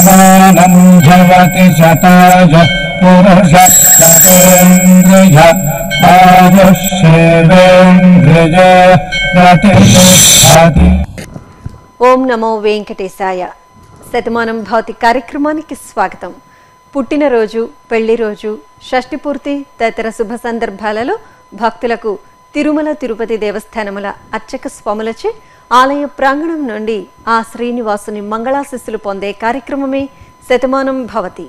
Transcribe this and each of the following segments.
శతమానం భవతి శతాయ పురుష శతేంద్రియ ఆయుష్యేవేంద్రియ ప్రతిష్టతి ఓం నమో వెంకటేశాయ శతమానం భౌతి కార్యక్రమానికి స్వాగతం పుట్టినరోజు పెళ్లి రోజు షష్ఠి పూర్తి తదితర శుభ సందర్భాలలో భక్తులకు తిరుమల తిరుపతి దేవస్థానముల అర్చక స్వాములచే ఆలయ ప్రాంగణం నుండి ఆ శ్రీనివాసుని మంగళాశిస్సులు పొందే కార్యక్రమమే శతమానం భవతి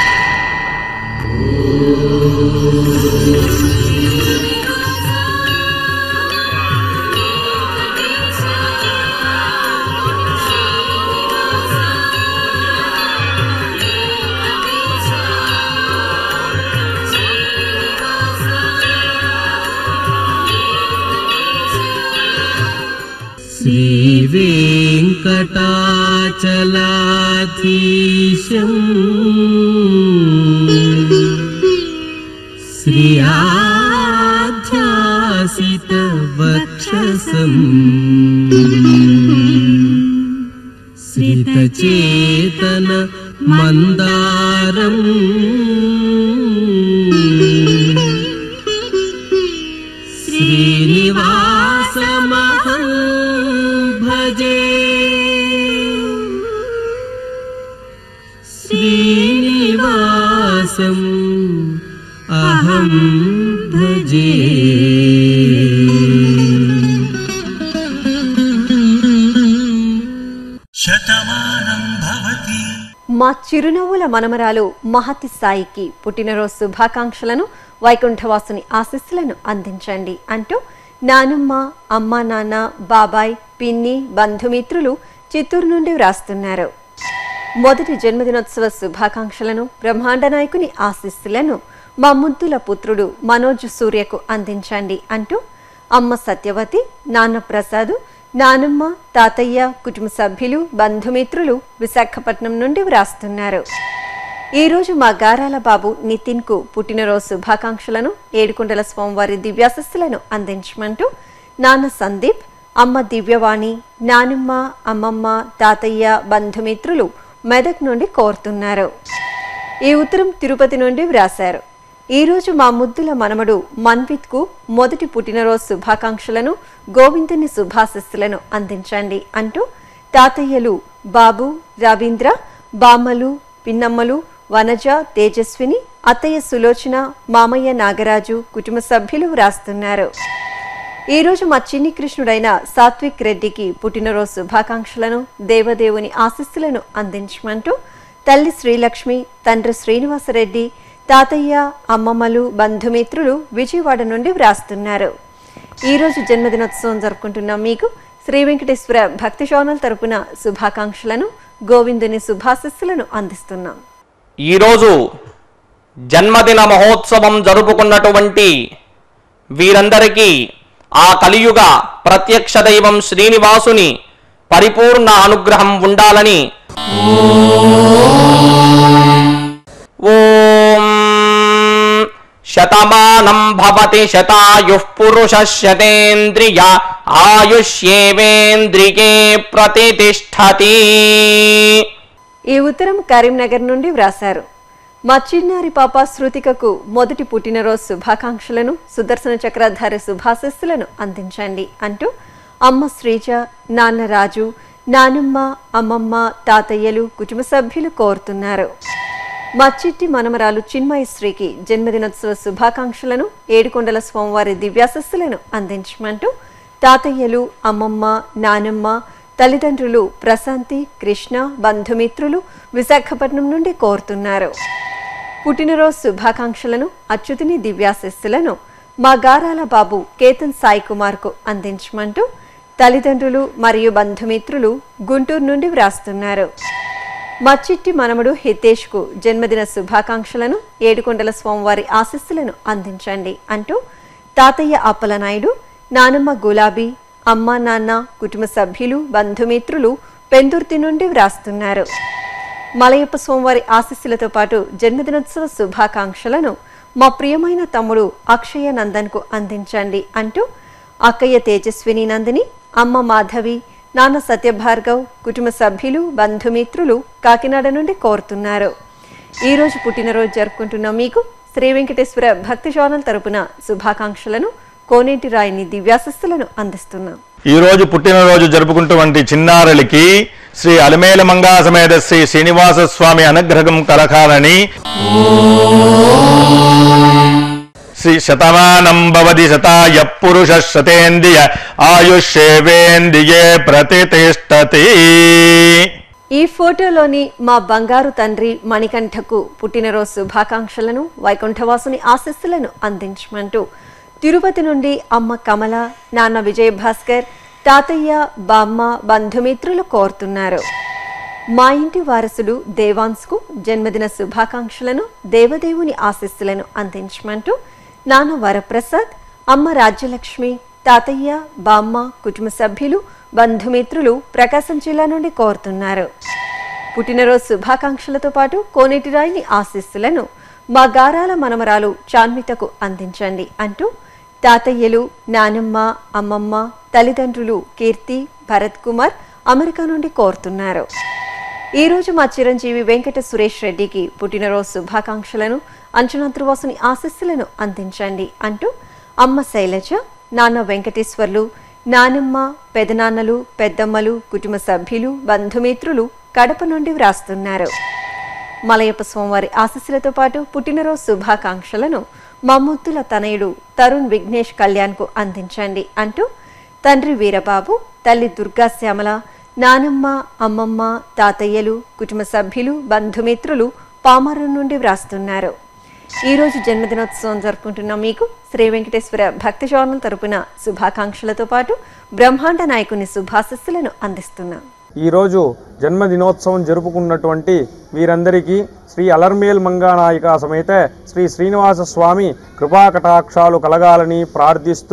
श्रीवेङ्कटाचलाधीशम् श्रियाध्यासितवक्षसम् श्रितचेतन मन्दारम् श्रीनिवासमहं भजे श्रीनिवासम् अहं भजे शतमानं भवति మా చిరునవ్వుల మనమరాలు మహతి సాయికి పుట్టినరోజు శుభాకాంక్షలను వైకుంఠవాసుని ఆశీస్సులను అందించండి అంటూ నానమ్మ అమ్మ నాన్న బాబాయ్ పిన్ని బంధుమిత్రులు చిత్తూరు నుండి వ్రాస్తున్నారు మొదటి జన్మదినోత్సవ శుభాకాంక్షలను బ్రహ్మాండ నాయకుని ఆశీస్సులను మా ముద్దుల పుత్రుడు మనోజ్ సూర్యకు అందించండి అంటూ అమ్మ సత్యవతి నాన్న ప్రసాదు నానమ్మ తాతయ్య కుటుంబ సభ్యులు బంధుమిత్రులు విశాఖపట్నం నుండి వ్రాస్తున్నారు ఈ రోజు మా గారాల బాబు నితిన్ కు పుట్టినరోజు శుభాకాంక్షలను ఏడుకొండల స్వామివారి దివ్యాశస్సులను అందించమంటూ నాన్న సందీప్ అమ్మ దివ్యవాణి నానమ్మ అమ్మమ్మ తాతయ్య బంధుమిత్రులు మెదక్ నుండి కోరుతున్నారు ఈ ఉత్తరం తిరుపతి నుండి వ్రాశారు ఈ రోజు మా ముద్దుల మనమడు మన్విత్ కు మొదటి పుట్టినరోజు శుభాకాంక్షలను గోవిందుని శుభాశస్సులను అందించండి అంటూ తాతయ్యలు బాబు రవీంద్ర బామ్మలు పిన్నమ్మలు వనజ తేజస్విని అత్తయ్య సులోచన మామయ్య నాగరాజు కుటుంబ సభ్యులు వ్రాస్తున్నారు ఈ రోజు మా చిన్ని కృష్ణుడైన సాత్విక్ రెడ్డికి పుట్టినరోజు శుభాకాంక్షలను దేవదేవుని ఆశీస్సులను అందించమంటూ తల్లి శ్రీలక్ష్మి తండ్రి శ్రీనివాసరెడ్డి తాతయ్య అమ్మమ్మలు బంధుమిత్రులు విజయవాడ నుండి వ్రాస్తున్నారు ఈ రోజు జన్మదినోత్సవం జరుపుకుంటున్న మీకు శ్రీ వెంకటేశ్వర భక్తి ఛానల్ తరపున శుభాకాంక్షలను గోవిందుని శుభాశస్సులను అందిస్తున్నాం ఈరోజు జన్మదిన మహోత్సవం జరుపుకున్నటువంటి వీరందరికీ ఆ కలియుగ ప్రత్యక్ష దైవం శ్రీనివాసుని పరిపూర్ణ అనుగ్రహం ఉండాలని ఓం శతమానం భవతి శతాయుః పురుష శతేంద్రియ ఆయుష్యేవేంద్రికే ప్రతిష్టతి ఈ ఉత్తరం కరీంనగర్ నుండి వ్రాశారు మా చిన్నారి పాప శృతికకు మొదటి పుట్టినరోజు శుభాకాంక్షలను సుదర్శన చక్రధారి శుభాశస్సులను అందించండి అంటూ అమ్మ శ్రీజ నాన్న రాజు నానమ్మ అమ్మమ్మ తాతయ్యలు కుటుంబ సభ్యులు కోరుతున్నారు మా చిట్టి మనమరాలు చిన్మయశ్రీకి జన్మదినోత్సవ శుభాకాంక్షలను ఏడుకొండల స్వామివారి దివ్యాశస్సులను అందించమంటూ తాతయ్యలు అమ్మమ్మ నానమ్మ తల్లిదండ్రులు ప్రశాంతి కృష్ణ బంధుమిత్రులు విశాఖపట్నం నుండి కోరుతున్నారు పుట్టినరోజు శుభాకాంక్షలను అచ్యుతిని దివ్యాశస్సులను మా గారాల బాబు కేతన్ సాయి కుమార్కు అందించమంటూ తల్లిదండ్రులు మరియు బంధుమిత్రులు గుంటూరు నుండి వ్రాస్తున్నారు మా చిట్టి మనమడు హితేష్కు జన్మదిన శుభాకాంక్షలను ఏడుకొండల స్వామివారి ఆశస్సులను అందించండి అంటూ తాతయ్య అప్పలనాయుడు నానమ్మ గులాబీ అమ్మ నాన్న కుటుంబ సభ్యులు బంధుమిత్రులు పెందుర్తి నుండి వ్రాస్తున్నారు మలయప్ప స్వామివారి ఆశీస్సులతో పాటు జన్మదినోత్సవ శుభాకాంక్షలను మా ప్రియమైన తమ్ముడు అక్షయ నందన్కు అందించండి అంటూ అక్కయ్య తేజస్విని నందిని అమ్మ మాధవి నాన్న సత్యభార్గవ్ కుటుంబ సభ్యులు బంధుమిత్రులు కాకినాడ నుండి కోరుతున్నారు ఈ రోజు పుట్టినరోజు జరుపుకుంటున్న మీకు శ్రీ వెంకటేశ్వర భక్తి ఛానల్ తరపున శుభాకాంక్షలను కోనేటి రాయిని దివ్యాశస్సులను అందిస్తున్నాం ఈ రోజు పుట్టినరోజు జరుపుకుంటున్నటువంటి చిన్నారులకి శ్రీ అలమేల మంగా సమేత శ్రీ శ్రీనివాస స్వామి అనుగ్రహం కలకాలని శ్రీ శతమానం భవతి శతాయ పురుష శతేంద్రియ ఆయుష్యేవేంద్రియే ప్రతిష్టతి ఈ ఫోటోలోని మా బంగారు తండ్రి మణికంఠకు పుట్టినరోజు శుభాకాంక్షలను వైకుంఠవాసుని ఆశస్సులను అందించమంటూ తిరుపతి నుండి అమ్మ కమల నాన్న విజయభాస్కర్ తాతయ్య బామ్మ బంధుమిత్రులు కోరుతున్నారు మా ఇంటి వారసుడు దేవాన్స్కు జన్మదిన శుభాకాంక్షలను దేవదేవుని ఆశీస్సులను అందించమంటూ నాన్న వరప్రసాద్ అమ్మ రాజ్యలక్ష్మి తాతయ్య బామ్మ కుటుంబ సభ్యులు బంధుమిత్రులు ప్రకాశం జిల్లా నుండి కోరుతున్నారు పుట్టినరోజు శుభాకాంక్షలతో పాటు కోనేటి రాయిని ఆశీస్సులను మా గారాల మనమరాలు చాన్వితకు అందించండి అంటూ తాతయ్యలు నానమ్మ అమ్మమ్మ తల్లిదండ్రులు కీర్తి భరత్ కుమార్ అమెరికా నుండి కోరుతున్నారు ఈ రోజు మా చిరంజీవి వెంకట సురేష్ రెడ్డికి పుట్టినరోజు శుభాకాంక్షలను అంచనాద్రువాసుని ఆశస్సులను అందించండి అంటూ అమ్మ శైలజ నాన్న వెంకటేశ్వర్లు నానమ్మ పెదనాన్నలు పెద్దమ్మలు కుటుంబ సభ్యులు బంధుమిత్రులు కడప నుండి వ్రాస్తున్నారు మలయప్ప స్వామివారి ఆశస్సులతో పాటు పుట్టినరోజు శుభాకాంక్షలను మా ముద్దుల తనయుడు తరుణ్ విఘ్నేష్ కళ్యాణ్కు అందించండి అంటూ తండ్రి వీరబాబు తల్లి దుర్గా శ్యామల నానమ్మ అమ్మమ్మ తాతయ్యలు కుటుంబ సభ్యులు బంధుమిత్రులు పామరం నుండి వ్రాస్తున్నారు ఈ రోజు జన్మదినోత్సవం జరుపుకుంటున్న మీకు శ్రీ వెంకటేశ్వర భక్తి ఛానల్ తరపున శుభాకాంక్షలతో పాటు బ్రహ్మాండ నాయకుని శుభాశస్సులను అందిస్తున్నాం ఈరోజు జన్మదినోత్సవం జరుపుకున్నటువంటి వీరందరికీ శ్రీ అలర్మేల్ మంగానాయిక సమేత శ్రీ శ్రీనివాస స్వామి కృపాకటాక్షాలు కలగాలని ప్రార్థిస్తూ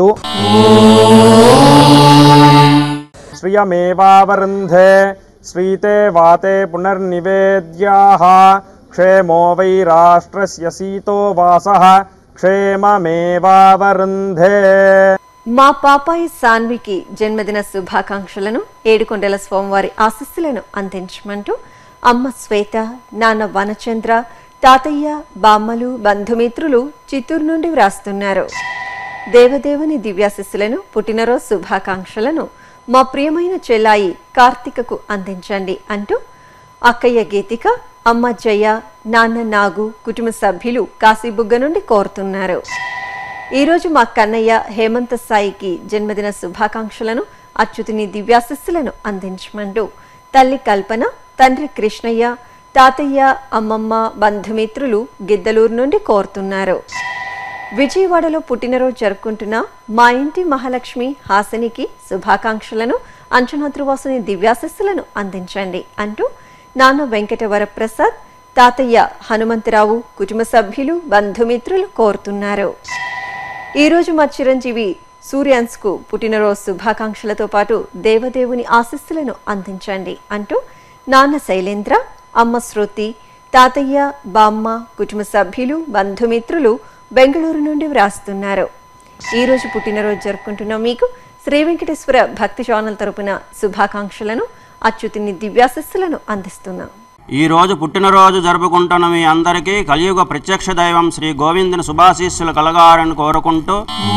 శ్రియమేవావరుంధే శ్రీతే వాతే పునర్నివేద్యాః క్షేమో వై రాష్ట్రస్య సీతో వాసః క్షేమమేవావరుంధే మా పాపాయి సాన్వికి జన్మదిన శుభాకాంక్షలను ఏడుకొండల స్వామివారి ఆశస్సులను అందించమంటూ అమ్మ శ్వేత నాన్న వనచంద్ర తాతయ్య బామ్మలు బంధుమిత్రులు చిత్తూరు నుండి వ్రాస్తున్నారు దేవదేవుని దివ్యాశస్సులను పుట్టినరోజు శుభాకాంక్షలను మా ప్రియమైన చెల్లాయి కార్తీకకు అందించండి అంటూ అక్కయ్య గీతిక అమ్మ జయ నాన్న నాగు కుటుంబ సభ్యులు కాశీబుగ్గ నుండి కోరుతున్నారు ఈరోజు మా కన్నయ్య హేమంత సాయికి జన్మదిన శుభాకాంక్షలను అచ్యుతుని దివ్యాశస్సులను అందించమంటూ తల్లి కల్పన తండ్రి కృష్ణయ్య తాతయ్య అమ్మమ్మ బంధుమిత్రులు గిద్దలూరు నుండి కోరుతున్నారు విజయవాడలో పుట్టినరోజు జరుపుకుంటున్న మా ఇంటి మహాలక్ష్మి హాసనికి శుభాకాంక్షలను అంచనాద్రువాసుని దివ్యాశస్సులను అందించండి అంటూ నాన్న వెంకట వరప్రసాద్ తాతయ్య హనుమంతరావు కుటుంబ సభ్యులు బంధుమిత్రులు కోరుతున్నారు ఈరోజు మా చిరంజీవి సూర్యాన్స్కు పుట్టినరోజు శుభాకాంక్షలతో పాటు దేవదేవుని ఆశస్సులను అందించండి అంటూ నాన్న శైలేంద్ర అమ్మ శృతి తాతయ్య బామ్మ కుటుంబ సభ్యులు బంధుమిత్రులు బెంగళూరు నుండి వ్రాస్తున్నారు ఈరోజు పుట్టినరోజు జరుపుకుంటున్న మీకు శ్రీ వెంకటేశ్వర భక్తి ఛానల్ తరపున శుభాకాంక్షలను అచ్యుతిని దివ్యాశస్సులను అందిస్తున్నాం ఈ రోజు పుట్టినరోజు జరుపుకుంటున్న మీ అందరికీ కలియుగ ప్రత్యక్ష దైవం శ్రీ గోవిందుని శుభాశీస్సులు కలగాలని కోరుకుంటూ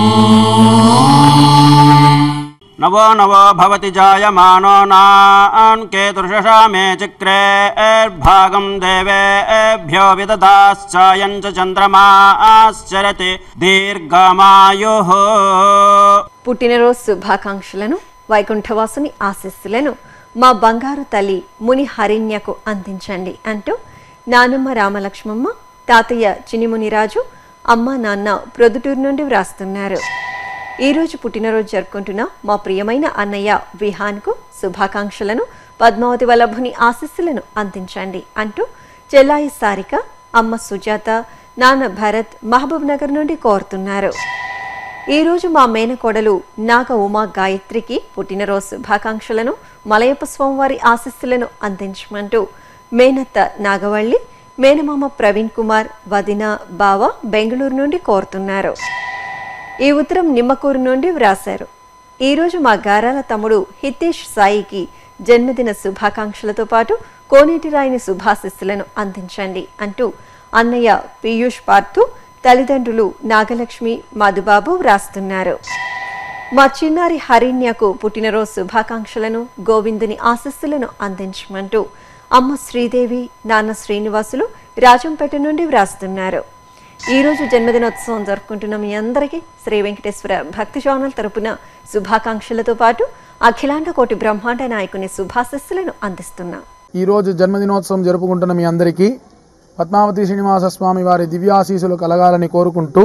నవో నవో భవతి జాయమానో నాన్ కేతుర్షషా మే చక్రే భాగం దేవేభ్యో విదదాశ్చాయం చ చంద్రమాశ్చరతి దీర్ఘమాయు పుట్టినరోజు శుభాకాంక్షలను వైకుంఠవాసుని ఆశస్సులను మా బంగారు తల్లి ముని హరిణ్యకు అందించండి అంటూ నానమ్మ రామలక్ష్మమ్మ తాతయ్య చినిమునిరాజు అమ్మ నాన్న ప్రొద్దుటూరు నుండి వ్రాస్తున్నారు ఈరోజు పుట్టినరోజు జరుపుకుంటున్న మా ప్రియమైన అన్నయ్య విహాన్కు శుభాకాంక్షలను పద్మావతి వల్లభుని ఆశస్సులను అందించండి అంటూ చెల్లాయి సారిక అమ్మ సుజాత నాన్న భరత్ మహబూబ్ నగర్ నుండి కోరుతున్నారు ఈరోజు మా మేనకోడలు నాగ ఉమా గాయత్రికి పుట్టినరోజు శుభాకాంక్షలను మలయప్ప స్వామివారి ఆశస్సులను అందించమంటూ మేనత్త నాగవల్లి మేనమామ ప్రవీణ్ కుమార్ వదిన బావ బెంగళూరు నుండి కోరుతున్నారు ఈ ఉత్తరం నిమ్మకూరు నుండి వ్రాశారు ఈరోజు మా గారాల తమ్ముడు హితేష్ సాయికి జన్మదిన శుభాకాంక్షలతో పాటు కోనేటి రాయిని శుభాశిస్సులను అందించండి అంటూ అన్నయ్య పీయూష్ పార్థు తల్లిదండ్రులు నాగలక్ష్మి మధుబాబు వ్రాస్తున్నారు మా చిన్నారి హరిణ్యకు పుట్టినరోజు శుభాకాంక్షలను గోవిందుని ఆశస్సులను అందించమంటూ అమ్మ శ్రీదేవి నాన్న శ్రీనివాసులు రాజంపేట నుండి వ్రాస్తున్నారు ఈ రోజు జన్మదినోత్సవం జరుపుకుంటున్న మీ అందరికీ శ్రీ వెంకటేశ్వర భక్తి ఛానల్ తరపున శుభాకాంక్షలతో పాటు అఖిలాండ కోటి బ్రహ్మాండ నాయకుని శుభాశస్సులను అందిస్తున్నాం ఈరోజు జన్మదినోత్సవం జరుపుకుంటున్న మీ అందరికీ పద్మావతి శ్రీనివాస స్వామి వారి దివ్యాశీసులు కలగాలని కోరుకుంటూ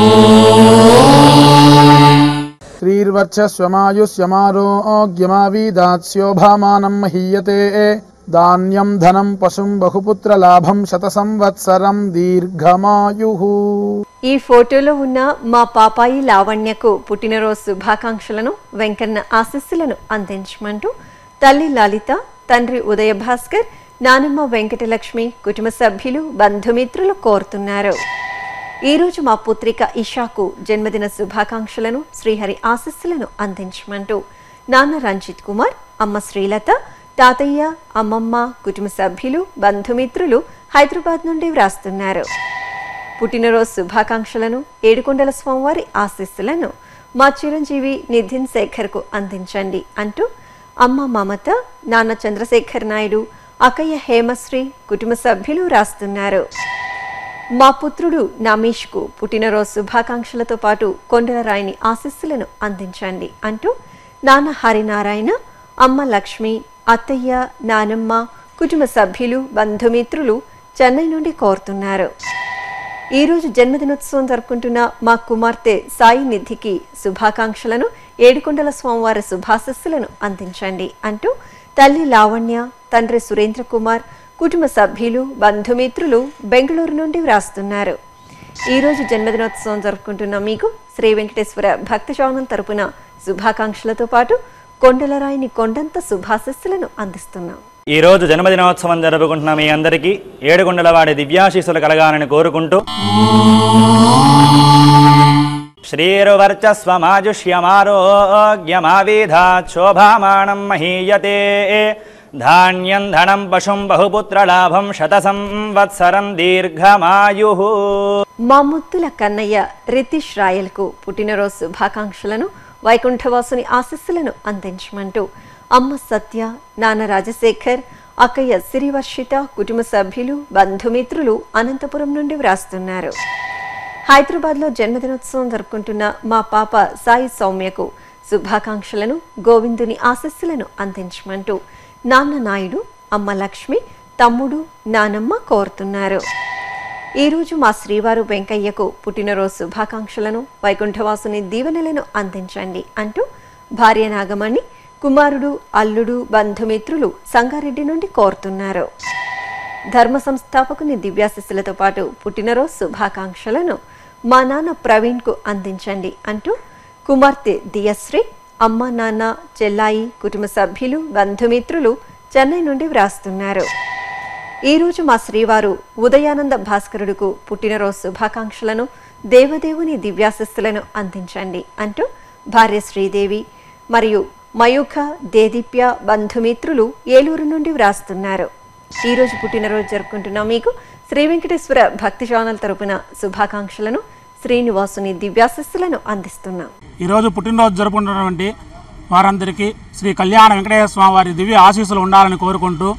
శ్రీర్వర్చస్వమాయుష్యమారోగ్యమావీదాత్స్యోభామానం మహీయతే ధాన్యం ధనం పశుం బహుపుత్ర లాభం శత సంవత్సరం దీర్ఘమాయు ఈ ఫోటోలో ఉన్న మా పాపాయి లావణ్యకు పుట్టినరోజు శుభాకాంక్షలను వెంకన్న ఆశస్సులను అందించమంటూ తల్లి లలిత తండ్రి ఉదయ భాస్కర్ నానమ్మ వెంకటలక్ష్మి కుటుంబ సభ్యులు బంధుమిత్రులు కోరుతున్నారు ఈ రోజు మా పుత్రిక ఇషాకు జన్మదిన శుభాకాంక్షలను శ్రీహరి ఆశస్సులను అందించమంటూ నాన్న రంజిత్ కుమార్ అమ్మ శ్రీలత తాతయ్య అమ్మమ్మ కుటుంబ సభ్యులు బంధుమిత్రులు హైదరాబాద్ నుండి వ్రాస్తున్నారు పుట్టినరోజు శుభాకాంక్షలను ఏడుకొండల స్వామివారి ఆశీస్సులను మా చిరంజీవి నిధిన్ శేఖర్కు అందించండి అంటూ అమ్మ మమత నాన్న చంద్రశేఖర్ నాయుడు అక్కయ్య హేమశ్రీ కుటుంబ సభ్యులు రాస్తున్నారు మా పుత్రుడు నమీష్కు పుట్టినరోజు శుభాకాంక్షలతో పాటు కొండల రాయిని ఆశీస్సులను అందించండి అంటూ నాన్న హరినారాయణ అమ్మ లక్ష్మి అత్తయ్య నానమ్మ కుటుంబ సభ్యులు బంధుమిత్రులు చెన్నై నుండి కోరుతున్నారు ఈ రోజు జన్మదినోత్సవం జరుపుకుంటున్న మా కుమార్తె సాయి నిధికి శుభాకాంక్షలను ఏడుకొండల స్వామివారి శుభాశస్సులను అందించండి అంటూ తల్లి లావణ్య తండ్రి సురేంద్ర కుమార్ కుటుంబ సభ్యులు బంధుమిత్రులు బెంగళూరు నుండి వ్రాస్తున్నారు ఈ రోజు జన్మదినోత్సవం జరుపుకుంటున్న మీకు శ్రీ వెంకటేశ్వర భక్తి ఛానల్ తరపున శుభాకాంక్షలతో పాటు కొండలరాయిని కొండంత శుభాశస్సులను అందిస్తున్నాం ఈ రోజు జన్మదినోత్సవం జరుపుకుంటున్న మీ అందరికీ ఏడుగుండలవాడి దివ్యాశీస్సులు కలగాలని కోరుకుంటూ శ్రీరువర్చస్వమాజుష్యమారోగ్యమావిధాత్ శోభామానం మహీయతే ధాన్యం ధనం పశుం బహుపుత్రలాభం శత సంవత్సరం దీర్ఘమాయు మా ముత్తుల కన్నయ్య రితిష్ రాయల్కు పుట్టినరోజు శుభాకాంక్షలను వైకుంఠవాసుని ఆశస్సులను అందించమంటూ అమ్మ సత్య నాన్న రాజశేఖర్ అక్కయ్య సిరివర్షిత కుటుంబ సభ్యులు బంధుమిత్రులు అనంతపురం నుండి వ్రాస్తున్నారు హైదరాబాద్లో జన్మదినోత్సవం జరుపుకుంటున్న మా పాప సాయి సౌమ్యకు శుభాకాంక్షలను గోవిందుని ఆశస్సులను అందించమంటూ నాన్న నాయుడు అమ్మ లక్ష్మి తమ్ముడు నానమ్మ కోరుతున్నారు ఈ రోజు మా శ్రీవారు వెంకయ్యకు పుట్టినరోజు శుభాకాంక్షలను వైకుంఠవాసుని దీవెనలను అందించండి అంటూ భార్య నాగమణి కుమారుడు అల్లుడు బంధుమిత్రులు సంగారెడ్డి నుండి కోరుతున్నారు ధర్మ సంస్థాపకుని దివ్యాశిస్సులతో పాటు పుట్టినరోజు శుభాకాంక్షలను మా నాన్న ప్రవీణ్కు అందించండి అంటూ కుమార్తె దియశ్రీ అమ్మ నాన్న చెల్లాయి కుటుంబ సభ్యులు బంధుమిత్రులు చెన్నై నుండి వ్రాస్తున్నారు ఈ రోజు మా శ్రీవారు ఉదయానంద భాస్కరుడుకు పుట్టినరోజు శుభాకాంక్షలను దేవదేవుని దివ్యాశస్సులను అందించండి అంటూ భార్య శ్రీదేవి మరియు మయూఖ దేదీప్య బంధుమిత్రులు ఏలూరు నుండి వ్రాస్తున్నారు ఈ రోజు పుట్టినరోజు జరుపుకుంటున్న మీకు శ్రీ వెంకటేశ్వర భక్తి ఛానల్ తరపున శుభాకాంక్షలను శ్రీనివాసుని దివ్యాశస్సులను అందిస్తున్నాం ఈరోజు పుట్టినరోజు జరుపుకుంటున్నటువంటి వారందరికీ శ్రీ కళ్యాణ వెంకటేశ్వర స్వామి వారి దివ్య ఆశీస్సులు ఉండాలని కోరుకుంటూ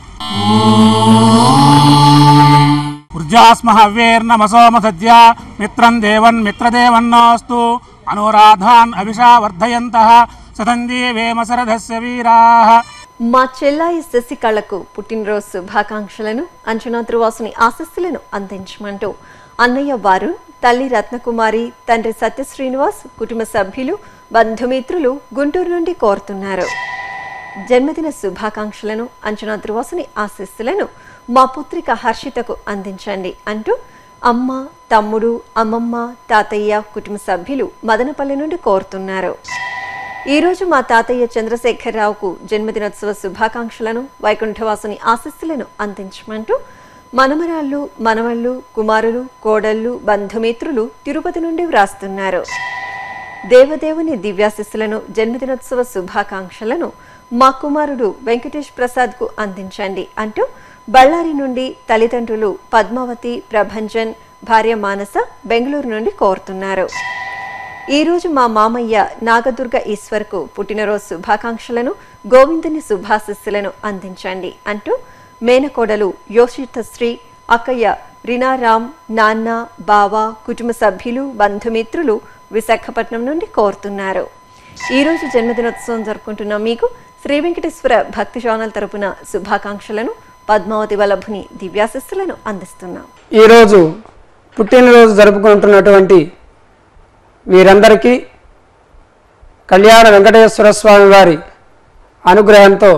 ఉర్జాస్మ హవ్యేర్నమసోమ సద్య మిత్రం దేవన్ మిత్రదేవన్నోస్తు అనురాధాన్ అభిషా వర్ధయంత సతందీవేమ శరథస్య వీరాః మా చెల్లాయి శశికళకు పుట్టినరోజు శుభాకాంక్షలను అంచనా ధ్రువాసుని ఆశస్సులను అందించమంటూ అన్నయ్య వారుణ్ తల్లి రత్నకుమారి తండ్రి సత్య శ్రీనివాస్ కుటుంబ సభ్యులు బంధుమిత్రులు గుంటూరు నుండి కోరుతున్నారు జన్మదిన శుభాకాంక్షలను అంచనా ధ్రువాసుని ఆశస్సులను మా పుత్రిక హర్షితకు అందించండి అంటూ అమ్మ తమ్ముడు అమ్మమ్మ తాతయ్య కుటుంబ సభ్యులు మదనపల్లి నుండి కోరుతున్నారు ఈ రోజు మా తాతయ్య చంద్రశేఖరరావుకు జన్మదినోత్సవ శుభాకాంక్షలను వైకుంఠవాసుని ఆశస్సులను అందించమంటూ మనమరాళ్ళు మనవళ్ళు కుమారులు కోడళ్ళు బంధుమిత్రులు తిరుపతి నుండి వ్రాస్తున్నారు దేవదేవుని దివ్యాశిస్సులను జన్మదినోత్సవ శుభాకాంక్షలను మా కుమారుడు వెంకటేష్ ప్రసాద్కు అందించండి అంటూ బళ్ళారి నుండి తల్లిదండ్రులు పద్మావతి ప్రభంజన్ భార్య మానస బెంగళూరు నుండి కోరుతున్నారు ఈరోజు మా మామయ్య నాగదుర్గ ఈశ్వర్కు పుట్టినరోజు శుభాకాంక్షలను గోవిందుని శుభాశిస్సులను అందించండి అంటూ మేనకోడలు యోషితశ్రీ అక్కయ్య రినారాం నాన్న బావ కుటుంబ సభ్యులు బంధుమిత్రులు విశాఖపట్నం నుండి కోరుతున్నారు ఈరోజు జన్మదినోత్సవం జరుపుకుంటున్న మీకు శ్రీ వెంకటేశ్వర భక్తి ఛానల్ తరపున శుభాకాంక్షలను పద్మావతి వల్లభుని దివ్యాశిస్సులను అందిస్తున్నాం ఈరోజు పుట్టినరోజు జరుపుకుంటున్నటువంటి వీరందరికీ కళ్యాణ వెంకటేశ్వర స్వామి వారి అనుగ్రహంతో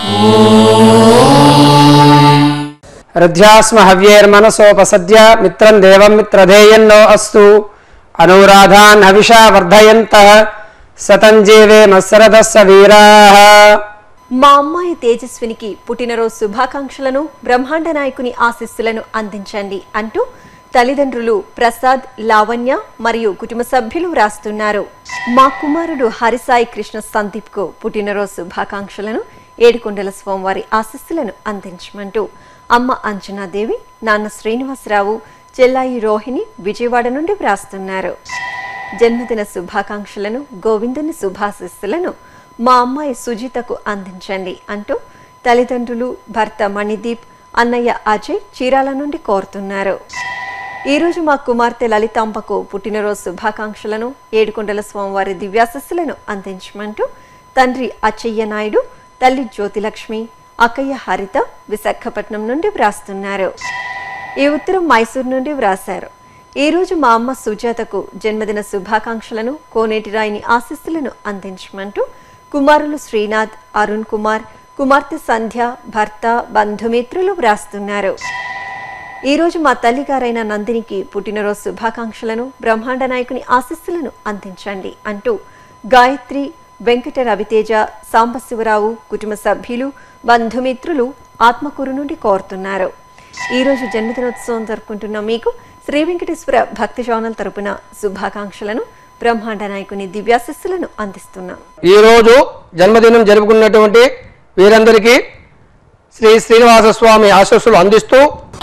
హృద్యాస్మ హవ్యేర్మనసోపసద్య మిత్రం దేవం మిత్రధేయన్నో అస్తు అనురాధాన్ హవిషా వర్ధయంత సతంజీవే మత్సరదస్స వీరా మా అమ్మాయి తేజస్వినికి పుట్టినరోజు శుభాకాంక్షలను బ్రహ్మాండ నాయకుని ఆశీస్సులను అందించండి అంటూ తల్లిదండ్రులు ప్రసాద్ లావణ్య మరియు కుటుంబ సభ్యులు వ్రాస్తున్నారు మా కుమారుడు హరిసాయి కృష్ణ సందీప్కు పుట్టినరోజు శుభాకాంక్షలను ఏడుకొండల స్వామివారి ఆశీస్సులను అందించమంటూ అమ్మ అంజనాదేవి నాన్న శ్రీనివాసరావు చెల్లాయి రోహిణి విజయవాడ నుండి వ్రాస్తున్నారు జన్మదిన శుభాకాంక్షలను గోవిందుని శుభాశిస్సులను మా అమ్మాయి సుజితకు అందించండి అంటూ తల్లిదండ్రులు భర్త మణిదీప్ అన్నయ్య అజయ్ చీరాల నుండి కోరుతున్నారు ఈరోజు మా కుమార్తె లలితాంబకు పుట్టినరోజు శుభాకాంక్షలను ఏడుకొండల స్వామివారి దివ్యాశస్సులను అందించమంటూ తండ్రి అచ్చయ్య నాయుడు తల్లి జ్యోతిలక్ష్మి అక్కయ్య హరిత విశాఖపట్నం నుండి వ్రాస్తున్నారు ఈ ఉత్తరం మైసూరు నుండి వ్రాశారు ఈ రోజు మా అమ్మ సుజాతకు జన్మదిన శుభాకాంక్షలను కోనేటి రాయిని ఆశీస్సులను అందించమంటూ కుమారులు శ్రీనాథ్ అరుణ్ కుమార్ కుమార్తె సంధ్య భర్త బంధుమిత్రులు వ్రాస్తున్నారు ఈ రోజు మా తల్లిగారైన నందినికి పుట్టినరోజు శుభాకాంక్షలను బ్రహ్మాండ నాయకుని ఆశీస్సులను అందించండి అంటూ గాయత్రి వెంకట రవితేజ సాంబశివరావు కుటుంబ సభ్యులు బంధుమిత్రులు ఆత్మకూరు నుండి కోరుతున్నారు ఈ రోజు జన్మదినోత్సవం జరుపుకుంటున్న మీకు శ్రీ వెంకటేశ్వర భక్తి ఛానల్ తరపున శుభాకాంక్షలను బ్రహ్మాండ నాయకుని దివ్యాశస్సులను అందిస్తున్నాం ఈరోజు జన్మదినం జరుపుకున్నటువంటి వీరందరికీ శ్రీ శ్రీనివాస స్వామి ఆశస్సులు అందిస్తూ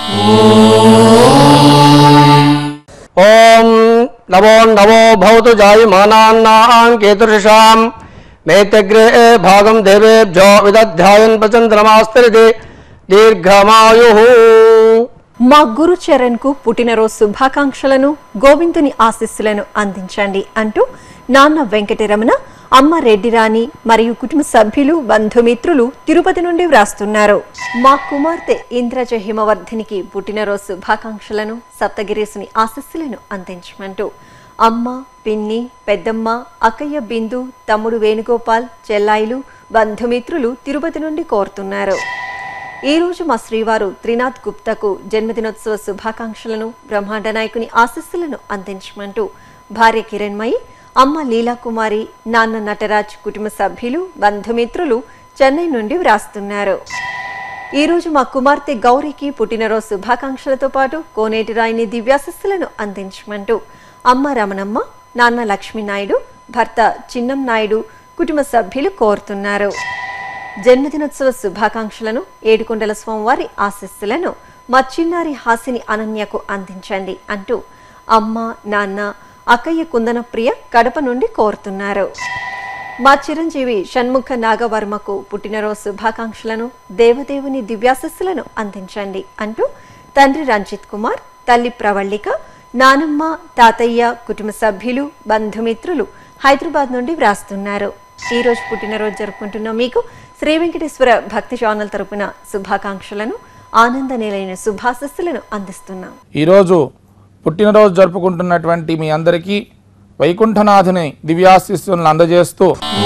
ఓం నమో నమో భవతు జాయమానాన్నాం కేతుషాం మేతగ్రే భాగం దేవేభ్యో విదధ్యాయన్ ప్రచంద్రమాస్తరితే దీర్ఘమాయు మా గురు చరణ్ కు పుట్టినరోజు శుభాకాంక్షలను గోవిందుని ఆశీస్సులను అందించండి అంటూ నాన్న వెంకటరమణ అమ్మ రెడ్డి రాణి మరియు కుటుంబ సభ్యులు బంధుమిత్రులు తిరుపతి నుండి వ్రాస్తున్నారు మా కుమార్తె ఇంద్రజ హిమవర్ధినికి పుట్టినరోజు శుభాకాంక్షలను సప్తగిరీసుని ఆశస్సులను అందించమంటూ అమ్మ పిన్ని పెద్దమ్మ అక్కయ్య బిందు తమ్ముడు వేణుగోపాల్ చెల్లాయిలు బంధుమిత్రులు తిరుపతి నుండి కోరుతున్నారు ఈ రోజు మా శ్రీవారు త్రినాథ్ గుప్తకు జన్మదినోత్సవ శుభాకాంక్షలను బ్రహ్మాండ నాయకుని ఆశస్సులను అందించమంటూ భార్య కిరణ్మయి అమ్మ లీలాకుమారి నాన్న నటరాజ్ కుటుంబ సభ్యులు బంధుమిత్రులు చెన్నై నుండి వ్రాస్తున్నారు ఈ రోజు మా కుమార్తె గౌరికి పుట్టినరోజు శుభాకాంక్షలతో పాటు కోనేటి రాయిని దివ్యాశస్సులను అందించమంటూ అమ్మ రమణమ్మ నాన్న లక్ష్మీనాయుడు భర్త చిన్నం నాయుడు కుటుంబ సభ్యులు కోరుతున్నారు జన్మదినోత్సవ శుభాకాంక్షలను ఏడుకొండల స్వామివారి ఆశస్సులను మా చిన్నారి హాసిని అనన్యకు అందించండి అంటూ అమ్మ నాన్న అక్కయ్య కుందనప్రియ కడప నుండి కోరుతున్నారు మా చిరంజీవి షణ్ముఖ నాగవర్మకు పుట్టినరోజు శుభాకాంక్షలను దేవదేవుని దివ్యాశస్సులను అందించండి అంటూ తండ్రి రంజిత్ కుమార్ తల్లి ప్రవళిక నానమ్మ తాతయ్య కుటుంబ సభ్యులు బంధుమిత్రులు హైదరాబాద్ నుండి వ్రాస్తున్నారు ఈ రోజు పుట్టినరోజు జరుపుకుంటున్న మీకు శ్రీ వెంకటేశ్వర భక్తి ఛానల్ తరపున శుభాకాంక్షలను ఆనంద నిలైన శుభాశస్సులను అందిస్తున్నాం ఈరోజు పుట్టినరోజు జరుపుకుంటున్నటువంటి మీ అందరికీ వైకుంఠనాథుని దివ్యాశిస్సులను అందజేస్తూ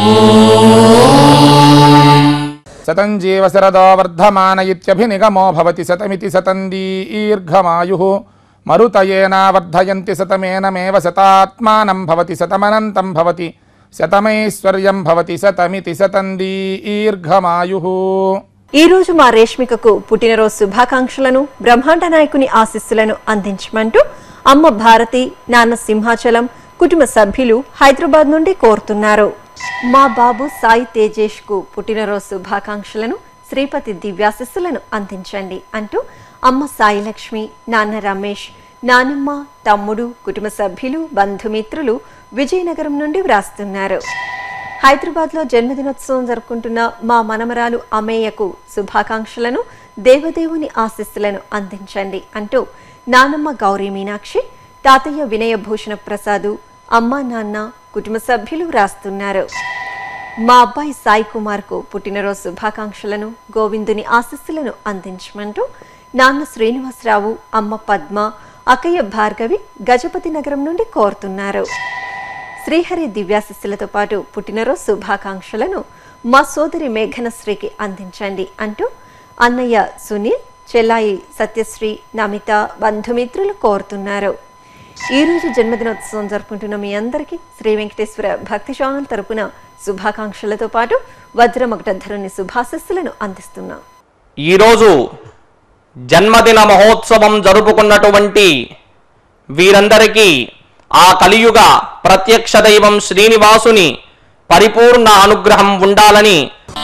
శతం జీవ శరదో వర్ధమాన ఇత్యభినిగమో భవతి శతమితి శతం దీర్ఘమాయు మరుతయేనా వర్ధయంతి శతమేనమేవ శతాత్మానం భవతి శతమనంతం భవతి శతమైశ్వర్యం భవతి శతమితి శతం దీర్ఘమాయు ఈ రోజు మా రేష్మికకు పుట్టినరోజు శుభాకాంక్షలను బ్రహ్మాండ నాయకుని ఆశీస్సులను అందించమంటూ అమ్మ భారతి నాన్న సింహాచలం కుటుంబ సభ్యులు హైదరాబాద్ నుండి కోరుతున్నారు మా బాబు సాయి తేజేష్ కు పుట్టినరోజు శుభాకాంక్షలను శ్రీపతి దివ్యాశిస్సులను అందించండి అంటూ అమ్మ సాయి లక్ష్మి నాన్న రమేష్ నానమ్మ తమ్ముడు కుటుంబ సభ్యులు బంధుమిత్రులు విజయనగరం నుండి వ్రాస్తున్నారు హైదరాబాద్లో జన్మదినోత్సవం జరుపుకుంటున్న మా మనమరాలు అమేయకు శుభాకాంక్షలను దేవదేవుని ఆశీస్సులను అందించండి అంటూ నానమ్మ గౌరీ మీనాక్షి తాతయ్య వినయభూషణ ప్రసాదు అమ్మ నాన్న కుటుంబ సభ్యులు వ్రాస్తున్నారు మా అబ్బాయి సాయి కుమార్కు పుట్టినరోజు శుభాకాంక్షలను గోవిందుని ఆశీస్సులను అందించమంటూ నాన్న శ్రీనివాసరావు అమ్మ పద్మ అక్కయ్య భార్గవి గజపతి నగరం నుండి కోరుతున్నారు శ్రీహరి దివ్యాశిస్సులతో పాటు పుట్టినరోజు శుభాకాంక్షలను మా సోదరి మేఘనశ్రీకి అందించండి అంటూ అన్నయ్య సునీల్ చెల్లాయి సత్యశ్రీ నమిత బంధుమిత్రులు కోరుతున్నారు ఈ రోజు జన్మదినోత్సవం జరుపుకుంటున్న మీ అందరికీ శ్రీ వెంకటేశ్వర భక్తి ఛానల్ తరపున శుభాకాంక్షలతో పాటు వజ్రమగటధరుని శుభాశస్సులను అందిస్తున్నాం ఈరోజు జన్మదిన మహోత్సవం జరుపుకున్నటువంటి వీరందరికీ ఆ కలియుగ ప్రత్యక్ష దైవం శ్రీనివాసుని పరిపూర్ణ అనుగ్రహం ఉండాలని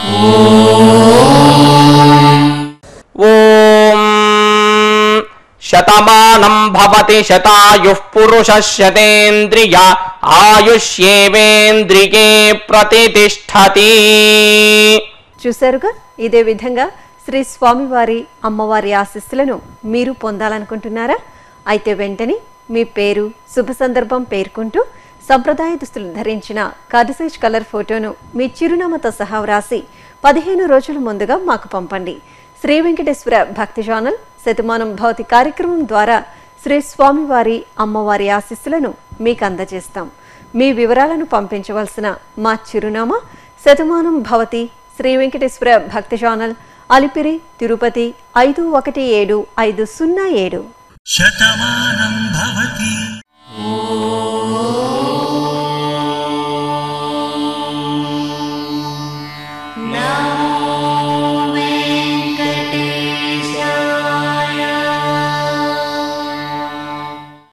ఓం శతమానం భవతి శతాయుః పురుష శతేంద్రియ ఆయుష్యేవేంద్రియే ప్రతిష్టతి చూశారుగా ఇదే విధంగా శ్రీ స్వామివారి అమ్మవారి ఆశీస్సులను మీరు పొందాలనుకుంటున్నారా అయితే వెంటనే మీ పేరు శుభ సందర్భం పేర్కొంటూ సంప్రదాయ దుస్తులు ధరించిన కర్సైజ్ కలర్ ఫోటోను మీ చిరునామాతో సహా వ్రాసి పదిహేను రోజుల ముందుగా మాకు పంపండి శ్రీ వెంకటేశ్వర భక్తి ఛానల్ శతమానం భౌతి కార్యక్రమం ద్వారా శ్రీ స్వామివారి అమ్మవారి ఆశీస్సులను మీకు అందజేస్తాం మీ వివరాలను పంపించవలసిన మా చిరునామా శతమానం భవతి శ్రీ వెంకటేశ్వర భక్తి ఛానల్ అలిపిరి తిరుపతి ఐదు ఒకటి ఏడు ఐదు సున్నా ఏడు శతమానం భవతి